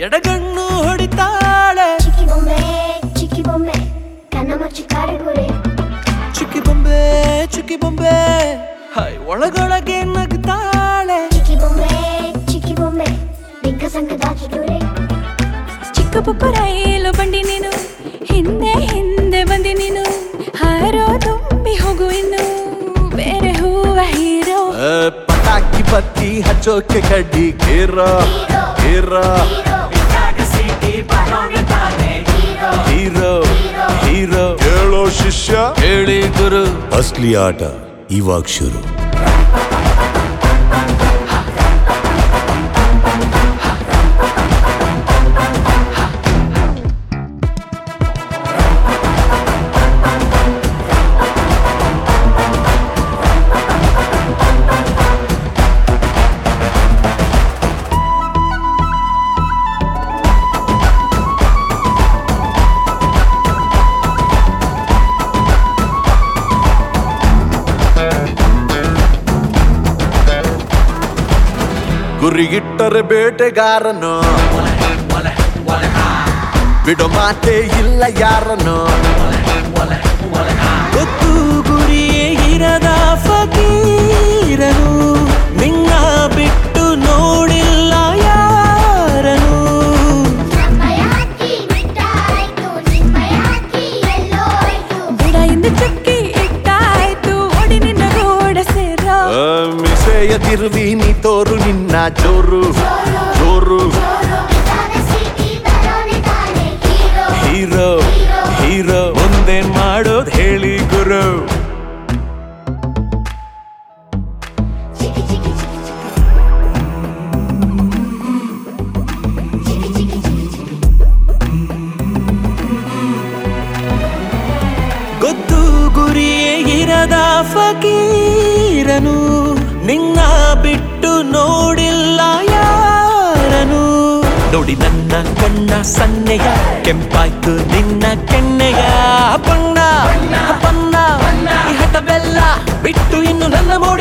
ಎಡಗಣ್ಣು ಹೊಡಿತಾಳೆ ಚಿಕ್ಕಿ ಬೊಂಬೆ ಚಿಕ್ಕಿ ಬೊಂಬೆ ಕಣ್ಣ ಮುಚ್ಚಿ ಕಾಡಿಗುರೆ ಚುಕ್ಕಿ ಬೊಂಬೆ ಚುಕ್ಕಿ ಬೊಂಬೆ ಹಾಯ್ ಒಳಗೊಳಗೆ ನಗ್ತಾಳೆ ಚಿಕ್ಕಿ ಬೊಂಬೆ ಚಿಕ್ಕಿ ಬೊಂಬೆ ಬಿಕ್ಕ ಸಂಕ ದಾಚಿಡುರೆ ಚಿಕ್ಕ ಪುಕ್ಕ ರೈಲು ಬಂಡಿ ನೀನು ಹಿಂದೆ ಹಿಂದೆ ಬಂದಿ ನೀನು ಹಾರೋ ತುಂಬಿ ಹೋಗು ಇನ್ನು ಬೇರೆ ಹೂವ ಹೀರೋ ಆ, ಪಟಾಕಿ ಬತ್ತಿ ಹಚ್ಚೋಕೆ ಕಡ್ಡಿ ಗೇರ ಗೇರ ಹೀರೋ ಹೀರೋ ಹೇಳೋ ಶಿಷ್ಯ ಹೇಳಿ ಗುರು ಅಸ್ಲಿ ಆಟ ಇವಾಗ ಶುರು ಗುರಿಗಿಟ್ಟರೆ ಬೇಟೆಗಾರನು ಬಿಡೋ ಮಾತೆ ಇಲ್ಲ ಯಾರನು ಗೊತ್ತು ಗುರಿಯೇ ಇರದ ಫಕೀರನು ನಿನ್ನ ಬಿಟ್ಟು ನೋಡಿಲ್ಲ ಯಾರನು ನಮ್ಮಯಾಕಿ ಬಿಟ್ಟಾಯ್ತು ನಿಮ್ಮಯಾಕಿ ಎಲ್ಲೋಯ್ತು ಬಿಡ ಎಂದು ಚುಕ್ಕಿ ಇಟ್ಟಾಯ್ತು ಓಡಿ ನಿನ್ನ ರೋಡ ಸೇರೋ ಆ, ಮಿಸೆಯ ತಿರುವಿ ನೀ ತೋರು ನಿನ್ನ ಜೋರು ಜೋರು ಇದಾದ ಸಿಟಿ ಬರೋನೆ ತಾನೆ ಹೀರೋ ಹೀರೋ ಹೀರೋ ಮುಂದೇನ್ ಮಾಡೋದ್ ಹೇಳಿ ಗುರು ಚಿಕ್ಕಿ ಚಿಕ್ಕಿ ಚಿಕ್ಕಿ ಚಿಕ್ಕಿ ಚಿಕ್ಕಿ ಚಿಕ್ಕಿ ಚಿಕ್ಕಿ ಗೊತ್ತು ಗುರಿಯೇ ಇರದ ಫಕೀರನು ನಿನ್ನ ಬಿಟ್ಟು ನೋಡಿಲ್ಲ ಯಾರನು ನೋಡಿ ನನ್ನ ಕಣ್ಣ ಸನ್ನೆಯ ಕೆಂಪಾಯ್ತು ನಿನ್ನ ಕೆನ್ನೆಯ ಬಣ್ಣ ಬಣ್ಣ ಈ ಹಠ ಬೆಲ್ಲ ಬಿಟ್ಟು ಇನ್ನು ನನ್ನ ಮೋಡಿ